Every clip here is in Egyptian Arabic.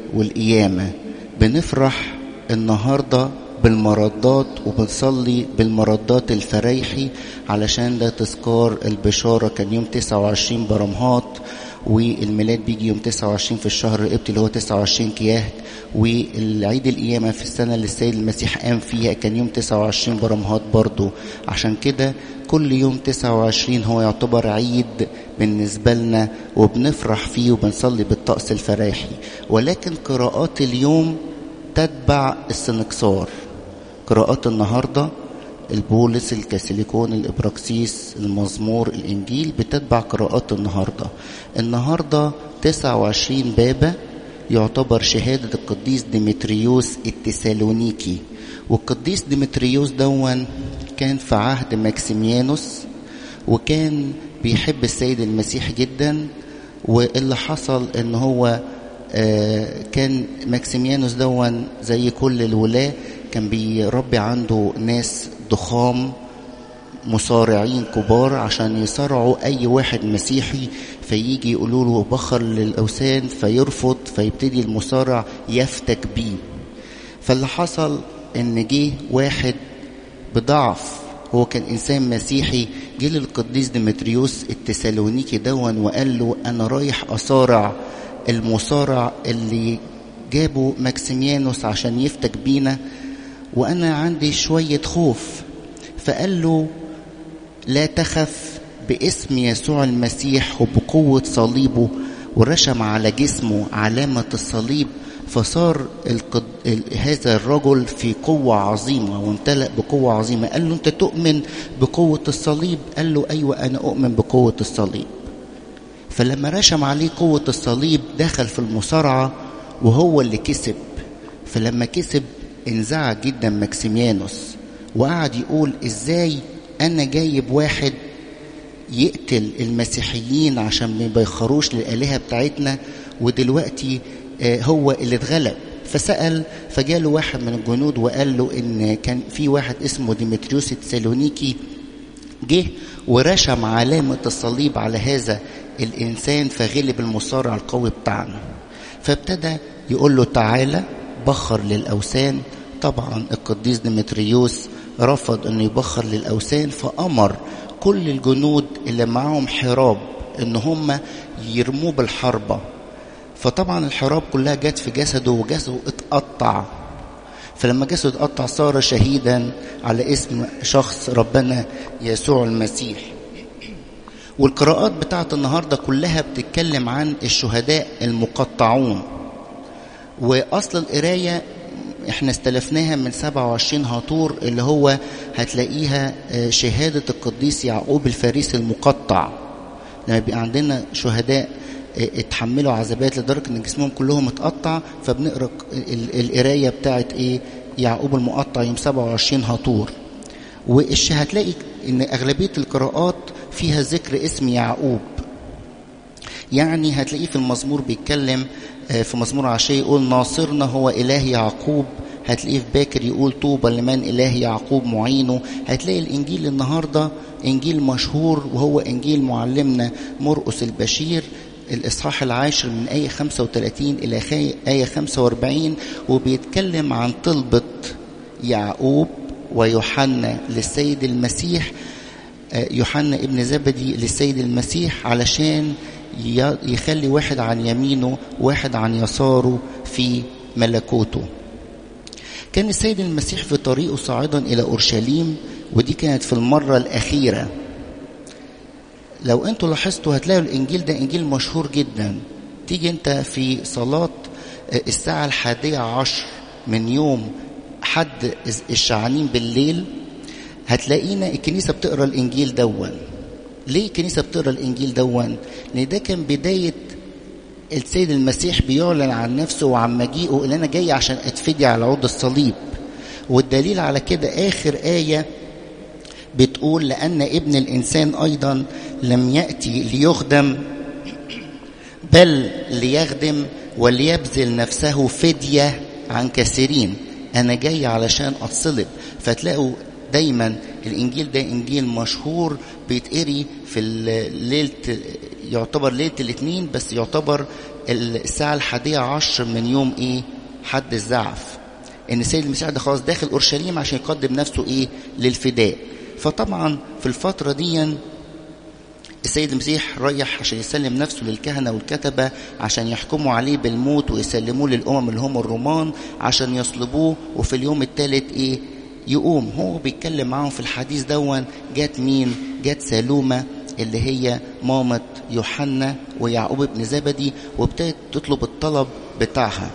والقيامة بنفرح النهاردة بالمردات وبنصلي بالمردات الفريحي علشان ده تذكار البشارة كان يوم 29 برمهات والميلاد بيجي يوم 29 في الشهر القبطي اللي هو 29 كياه والعيد القيامة في السنة اللي السيد المسيح قام فيها كان يوم 29 برمهات برضو عشان كده كل يوم 29 هو يعتبر عيد بالنسبة لنا وبنفرح فيه وبنصلي بالطقس الفراحي ولكن قراءات اليوم تتبع السنكسار قراءات النهارده البولس الكاثوليكون الابراكسيس المزمور الانجيل بتتبع قراءات النهارده النهارده 29 بابا يعتبر شهادة القديس ديمتريوس التسالونيكي والقديس ديمتريوس دون كان في عهد ماكسيميانوس وكان بيحب السيد المسيح جدا واللي حصل ان هو كان ماكسيميانوس دون زي كل الولاة كان بيربي عنده ناس ضخام مصارعين كبار عشان يصارعوا اي واحد مسيحي فيجي يقولوا له بخر للاوثان فيرفض فيبتدي المصارع يفتك بيه فاللي حصل ان جه واحد بضعف هو كان انسان مسيحي جه للقديس ديمتريوس التسالونيكي دون وقال له انا رايح اصارع المصارع اللي جابوا ماكسيميانوس عشان يفتك بينا وانا عندي شويه خوف فقال له لا تخف باسم يسوع المسيح وبقوه صليبه ورشم على جسمه علامه الصليب فصار القد... هذا الرجل في قوة عظيمة وامتلأ بقوة عظيمة قال له أنت تؤمن بقوة الصليب قال له أيوة أنا أؤمن بقوة الصليب فلما رشم عليه قوة الصليب دخل في المصارعة وهو اللي كسب فلما كسب انزعج جدا ماكسيميانوس وقعد يقول ازاي انا جايب واحد يقتل المسيحيين عشان ما يبيخروش للآلهة بتاعتنا ودلوقتي هو اللي اتغلب فسأل فجاله واحد من الجنود وقال له ان كان في واحد اسمه ديمتريوس التسالونيكي جه ورشم علامة الصليب على هذا الإنسان فغلب المصارع القوي بتاعنا فابتدى يقول له تعالى بخر للأوثان طبعا القديس ديمتريوس رفض أنه يبخر للأوثان فأمر كل الجنود اللي معاهم حراب ان هم يرموه بالحربة فطبعا الحراب كلها جت في جسده وجسده اتقطع فلما جسده اتقطع صار شهيدا على اسم شخص ربنا يسوع المسيح والقراءات بتاعت النهاردة كلها بتتكلم عن الشهداء المقطعون وأصل القراية احنا استلفناها من 27 هاطور اللي هو هتلاقيها شهادة القديس يعقوب الفارسي المقطع لما بيبقى عندنا شهداء اتحملوا عذابات لدرجة ان جسمهم كلهم اتقطع فبنقرا القراية بتاعت ايه يعقوب المقطع يوم 27 هاطور هتلاقي ان اغلبية القراءات فيها ذكر اسم يعقوب يعني هتلاقيه في المزمور بيتكلم في مزمور عشية يقول ناصرنا هو إله يعقوب هتلاقيه في باكر يقول طوبى لمن إله يعقوب معينه هتلاقي الإنجيل النهاردة إنجيل مشهور وهو إنجيل معلمنا مرقس البشير الإصحاح العاشر من آية 35 إلى آية 45 وبيتكلم عن طلبة يعقوب ويوحنا للسيد المسيح يوحنا ابن زبدي للسيد المسيح علشان يخلي واحد عن يمينه واحد عن يساره في ملكوته كان السيد المسيح في طريقه صاعدا إلى أورشليم ودي كانت في المرة الأخيرة لو انتوا لاحظتوا هتلاقوا الإنجيل ده إنجيل مشهور جدا تيجي انت في صلاة الساعة الحادية عشر من يوم حد الشعانين بالليل هتلاقينا الكنيسة بتقرأ الإنجيل دون ليه الكنيسة بتقرأ الإنجيل دون لأن ده كان بداية السيد المسيح بيعلن عن نفسه وعن مجيئه اللي أنا جاي عشان أتفدي على عود الصليب والدليل على كده آخر آية بتقول لأن ابن الإنسان أيضا لم يأتي ليخدم بل ليخدم وليبذل نفسه فدية عن كثيرين أنا جاي علشان أتصلب فتلاقوا دايما الإنجيل ده إنجيل مشهور بيتقري في ليلة يعتبر ليلة الاثنين بس يعتبر الساعة الحادية عشر من يوم إيه حد الزعف إن السيد المسيح ده خلاص داخل أورشليم عشان يقدم نفسه إيه للفداء فطبعا في الفترة دي السيد المسيح رايح عشان يسلم نفسه للكهنة والكتبة عشان يحكموا عليه بالموت ويسلموه للأمم اللي هم الرومان عشان يصلبوه وفي اليوم الثالث إيه يقوم هو بيتكلم معاهم في الحديث دون جات مين جات سالومة اللي هي مامة يوحنا ويعقوب ابن زبدي وابتدت تطلب الطلب بتاعها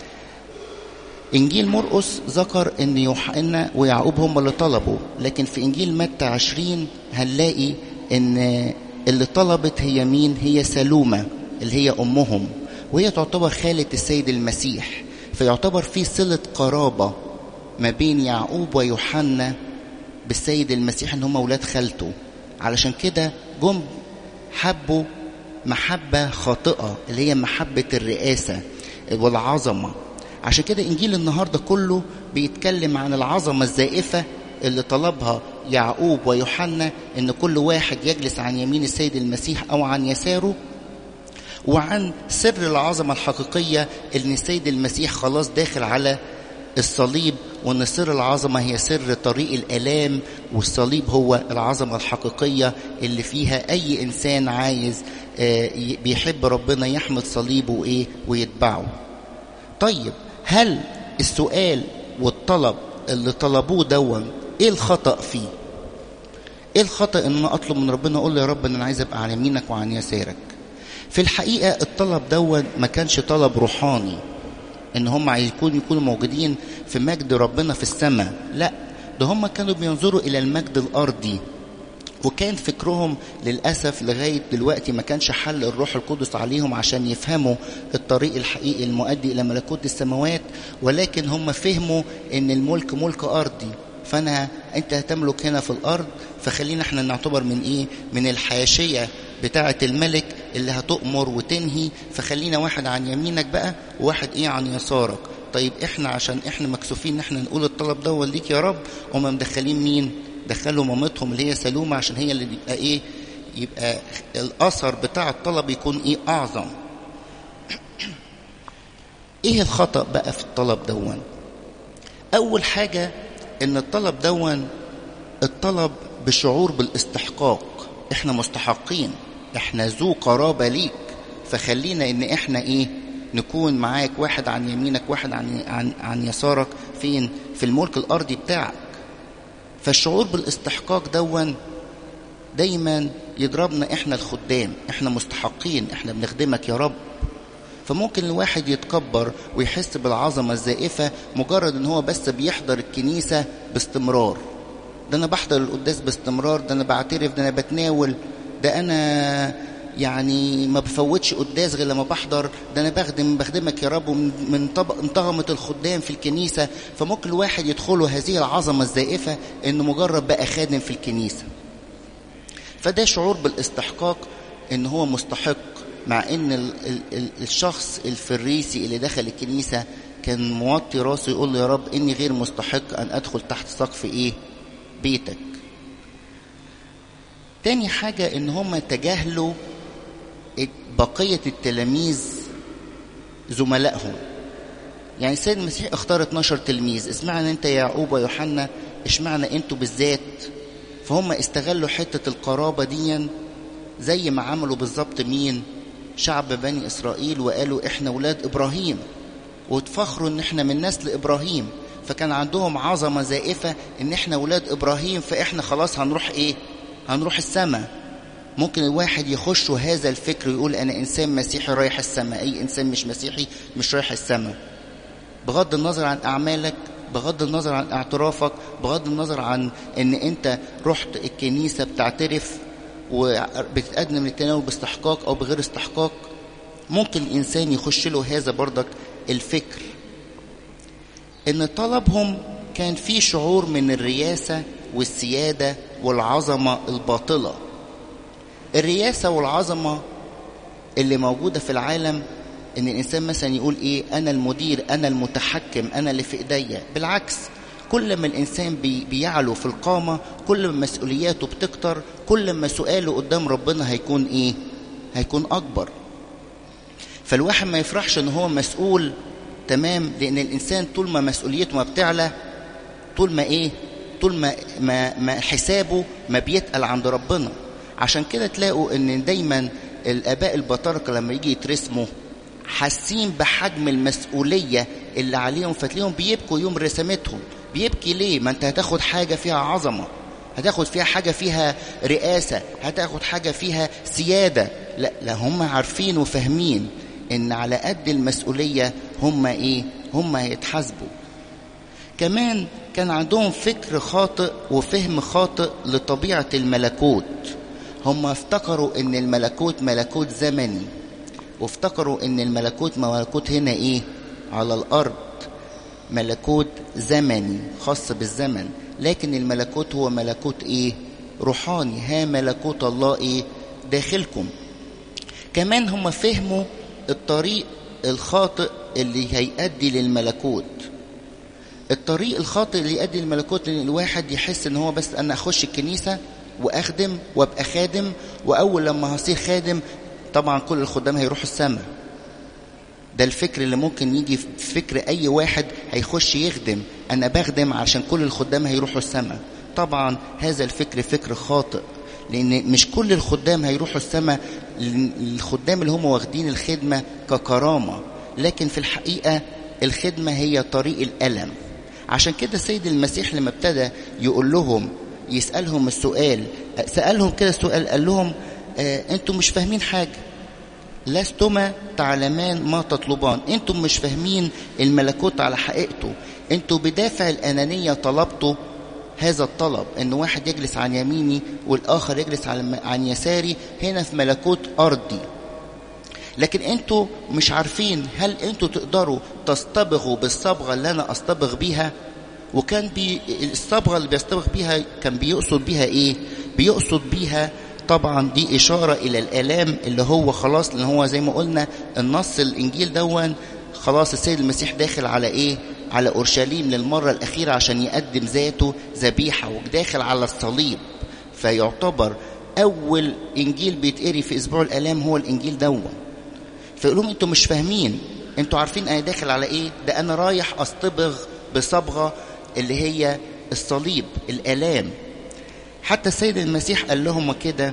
إنجيل مرقس ذكر إن يوحنا ويعقوب هم اللي طلبوا لكن في إنجيل متى عشرين هنلاقي إن اللي طلبت هي مين هي سلومة اللي هي أمهم وهي تعتبر خالة السيد المسيح فيعتبر في صلة قرابة ما بين يعقوب ويوحنا بالسيد المسيح ان هم اولاد خالته علشان كده جم حبوا محبة خاطئة اللي هي محبة الرئاسة والعظمة عشان كده انجيل النهاردة كله بيتكلم عن العظمة الزائفة اللي طلبها يعقوب ويوحنا ان كل واحد يجلس عن يمين السيد المسيح او عن يساره وعن سر العظمة الحقيقية ان السيد المسيح خلاص داخل على الصليب وان سر العظمه هي سر طريق الالام والصليب هو العظمه الحقيقيه اللي فيها اي انسان عايز بيحب ربنا يحمل صليبه وايه ويتبعه طيب هل السؤال والطلب اللي طلبوه دون ايه الخطا فيه ايه الخطا ان انا اطلب من ربنا اقول له يا رب انا عايز ابقى على يمينك وعن يسارك في الحقيقه الطلب دون ما كانش طلب روحاني ان هم عايزين يكونوا موجودين في مجد ربنا في السماء لا ده هم كانوا بينظروا الى المجد الارضي وكان فكرهم للاسف لغايه دلوقتي ما كانش حل الروح القدس عليهم عشان يفهموا الطريق الحقيقي المؤدي الى ملكوت السماوات ولكن هم فهموا ان الملك ملك ارضي فانا انت هتملك هنا في الارض فخلينا احنا نعتبر من ايه من الحاشيه بتاعه الملك اللي هتؤمر وتنهي فخلينا واحد عن يمينك بقى وواحد ايه عن يسارك طيب احنا عشان احنا مكسوفين ان احنا نقول الطلب ده ليك يا رب هم مدخلين مين دخلوا مامتهم اللي هي سلومة عشان هي اللي يبقى ايه يبقى الاثر بتاع الطلب يكون ايه اعظم ايه الخطأ بقى في الطلب دون اول حاجة ان الطلب دون الطلب بشعور بالاستحقاق احنا مستحقين احنا ذو قرابة ليك فخلينا ان احنا ايه نكون معاك واحد عن يمينك واحد عن, عن, عن يسارك فين في الملك الارضي بتاعك فالشعور بالاستحقاق دون دايما يضربنا احنا الخدام احنا مستحقين احنا بنخدمك يا رب فممكن الواحد يتكبر ويحس بالعظمة الزائفة مجرد ان هو بس بيحضر الكنيسة باستمرار ده انا بحضر القداس باستمرار ده انا بعترف ده انا بتناول ده انا يعني ما بفوتش قداس غير لما بحضر ده انا بخدم بخدمك يا رب من طبق من طغمة الخدام في الكنيسة فممكن الواحد يدخله هذه العظمة الزائفة انه مجرد بقى خادم في الكنيسة فده شعور بالاستحقاق ان هو مستحق مع ان ال ال ال الشخص الفريسي اللي دخل الكنيسة كان موطي راسه يقول له يا رب اني غير مستحق ان ادخل تحت سقف ايه بيتك تاني حاجة ان هم تجاهلوا بقية التلاميذ زملائهم يعني السيد المسيح اختار 12 تلميذ اسمعنا انت يا يعقوب ويوحنا اشمعنا انتوا بالذات فهم استغلوا حتة القرابة دي زي ما عملوا بالظبط مين شعب بني اسرائيل وقالوا احنا ولاد ابراهيم وتفخروا ان احنا من نسل ابراهيم فكان عندهم عظمة زائفة ان احنا ولاد ابراهيم فاحنا خلاص هنروح ايه هنروح السماء ممكن الواحد يخش هذا الفكر ويقول انا انسان مسيحي رايح السماء اي انسان مش مسيحي مش رايح السماء بغض النظر عن اعمالك بغض النظر عن اعترافك بغض النظر عن ان انت رحت الكنيسة بتعترف وبتتقدم للتناول باستحقاق او بغير استحقاق ممكن الانسان يخش له هذا بردك الفكر ان طلبهم كان في شعور من الرياسة والسيادة والعظمة الباطلة الرياسة والعظمة اللي موجودة في العالم ان الانسان مثلا يقول ايه انا المدير انا المتحكم انا اللي في ايديا بالعكس كل ما الانسان بي بيعلو في القامة كل ما مسؤولياته بتكتر كل ما سؤاله قدام ربنا هيكون ايه هيكون اكبر فالواحد ما يفرحش ان هو مسؤول تمام لان الانسان طول ما مسؤوليته ما بتعلى طول ما ايه طول ما ما, ما حسابه ما بيتقل عند ربنا عشان كده تلاقوا ان دايما الاباء البطاركه لما يجي يترسموا حاسين بحجم المسؤوليه اللي عليهم فتلاقيهم بيبكوا يوم رسمتهم بيبكي ليه ما انت هتاخد حاجه فيها عظمه هتاخد فيها حاجه فيها رئاسه هتاخد حاجه فيها سياده لا لا هم عارفين وفاهمين ان على قد المسؤوليه هم ايه هم هيتحاسبوا كمان كان عندهم فكر خاطئ وفهم خاطئ لطبيعه الملكوت هم افتكروا ان الملكوت ملكوت زمني وافتكروا ان الملكوت ملكوت هنا ايه على الارض ملكوت زمني خاص بالزمن لكن الملكوت هو ملكوت ايه روحاني ها ملكوت الله ايه داخلكم كمان هم فهموا الطريق الخاطئ اللي هيؤدي للملكوت الطريق الخاطئ اللي يؤدي للملكوت ان الواحد يحس ان هو بس انا اخش الكنيسه واخدم وابقى خادم واول لما هصير خادم طبعا كل الخدام هيروحوا السماء ده الفكر اللي ممكن يجي في فكر اي واحد هيخش يخدم انا بخدم عشان كل الخدام هيروحوا السماء طبعا هذا الفكر فكر خاطئ لان مش كل الخدام هيروحوا السماء الخدام اللي هم واخدين الخدمه ككرامه لكن في الحقيقه الخدمه هي طريق الالم عشان كده السيد المسيح لما ابتدى يقول لهم يسالهم السؤال سالهم كده السؤال قال لهم آه انتم مش فاهمين حاجه لستما تعلمان ما تطلبان انتم مش فاهمين الملكوت على حقيقته انتم بدافع الانانيه طلبتوا هذا الطلب ان واحد يجلس عن يميني والاخر يجلس عن يساري هنا في ملكوت ارضي لكن انتوا مش عارفين هل انتوا تقدروا تصطبغوا بالصبغه اللي انا اصطبغ بيها وكان بي الصبغه اللي بيصطبغ بيها كان بيقصد بيها ايه بيقصد بيها طبعا دي إشارة إلى الآلام اللي هو خلاص لأن هو زي ما قلنا النص الإنجيل دون خلاص السيد المسيح داخل على إيه؟ على أورشليم للمرة الأخيرة عشان يقدم ذاته ذبيحة وداخل على الصليب فيعتبر أول إنجيل بيتقري في أسبوع الآلام هو الإنجيل دون فيقول لهم أنتوا مش فاهمين أنتوا عارفين أنا داخل على إيه؟ ده أنا رايح أصطبغ بصبغة اللي هي الصليب الآلام حتى السيد المسيح قال لهم كده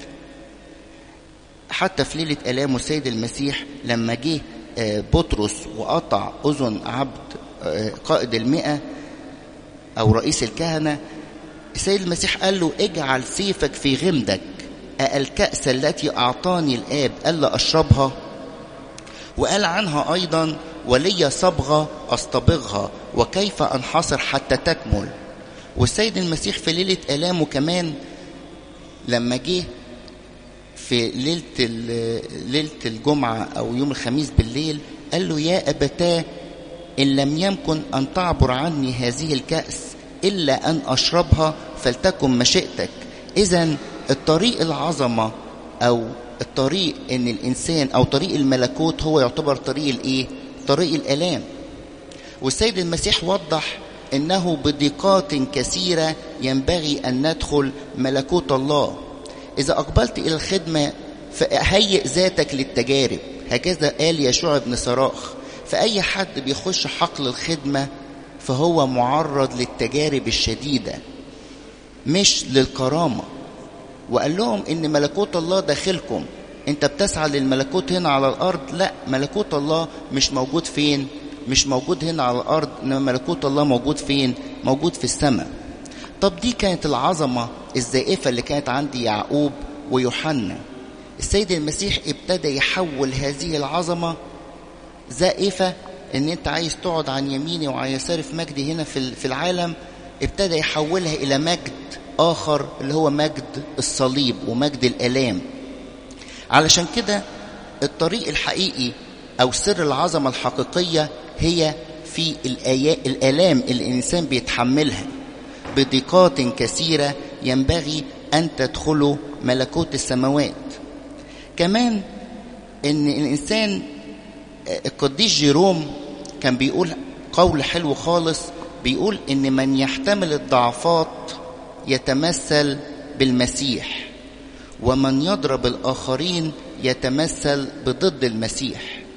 حتى في ليلة آلامه السيد المسيح لما جه بطرس وقطع أذن عبد قائد المئة أو رئيس الكهنة السيد المسيح قال له اجعل سيفك في غمدك الكأس التي أعطاني الآب ألا أشربها وقال عنها أيضا ولي صبغة أصطبغها وكيف أنحصر حتى تكمل والسيد المسيح في ليلة آلامه كمان لما جه في ليلة ليلة الجمعة أو يوم الخميس بالليل قال له يا أبتاه إن لم يمكن أن تعبر عني هذه الكأس إلا أن أشربها فلتكن مشيئتك إذا الطريق العظمة أو الطريق إن الإنسان أو طريق الملكوت هو يعتبر طريق الإيه؟ طريق الآلام والسيد المسيح وضح انه بضيقات كثيره ينبغي ان ندخل ملكوت الله اذا اقبلت الى الخدمه فهيئ ذاتك للتجارب هكذا قال يشوع بن صراخ فاي حد بيخش حقل الخدمه فهو معرض للتجارب الشديده مش للكرامه وقال لهم ان ملكوت الله داخلكم انت بتسعى للملكوت هنا على الارض لا ملكوت الله مش موجود فين مش موجود هنا على الارض انما ملكوت الله موجود فين موجود في السماء طب دي كانت العظمه الزائفه اللي كانت عند يعقوب ويوحنا السيد المسيح ابتدى يحول هذه العظمه زائفه ان انت عايز تقعد عن يميني وعن يساري في مجدي هنا في العالم ابتدى يحولها الى مجد اخر اللي هو مجد الصليب ومجد الالام علشان كده الطريق الحقيقي او سر العظمه الحقيقيه هي في الآلام اللي الإنسان بيتحملها بضيقات كثيرة ينبغي أن تدخلوا ملكوت السماوات كمان إن الإنسان القديس جيروم كان بيقول قول حلو خالص بيقول إن من يحتمل الضعفات يتمثل بالمسيح ومن يضرب الآخرين يتمثل بضد المسيح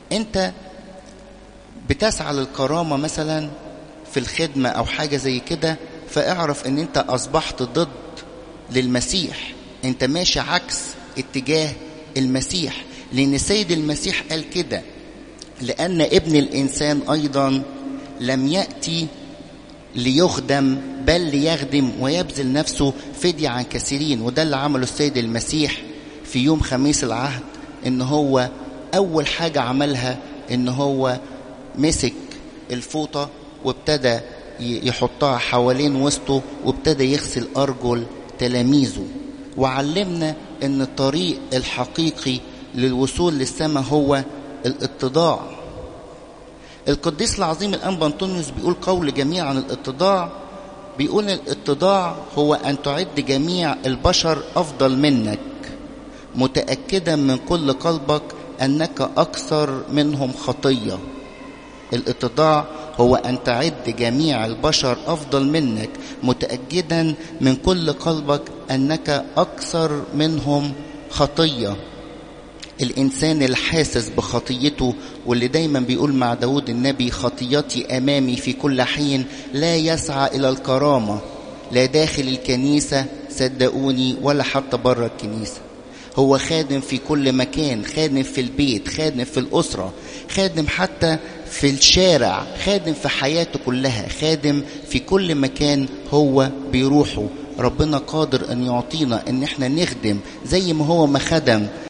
انت بتسعى للكرامة مثلا في الخدمة او حاجة زي كده فاعرف ان انت اصبحت ضد للمسيح انت ماشي عكس اتجاه المسيح لان السيد المسيح قال كده لان ابن الانسان ايضا لم ياتي ليخدم بل ليخدم ويبذل نفسه فدية عن كثيرين وده اللي عمله السيد المسيح في يوم خميس العهد ان هو اول حاجة عملها ان هو مسك الفوطة وابتدى يحطها حوالين وسطه وابتدى يغسل ارجل تلاميذه وعلمنا ان الطريق الحقيقي للوصول للسماء هو الاتضاع القديس العظيم الانبا انطونيوس بيقول قول جميع عن الاتضاع بيقول الاتضاع هو ان تعد جميع البشر افضل منك متاكدا من كل قلبك انك اكثر منهم خطيه الاتضاع هو ان تعد جميع البشر افضل منك متاكدا من كل قلبك انك اكثر منهم خطيه الإنسان الحاسس بخطيته واللي دايما بيقول مع داود النبي خطيتي أمامي في كل حين لا يسعى إلى الكرامة لا داخل الكنيسة صدقوني ولا حتى بره الكنيسة هو خادم في كل مكان خادم في البيت خادم في الأسرة خادم حتى في الشارع خادم في حياته كلها خادم في كل مكان هو بيروحه ربنا قادر أن يعطينا أن احنا نخدم زي ما هو ما خدم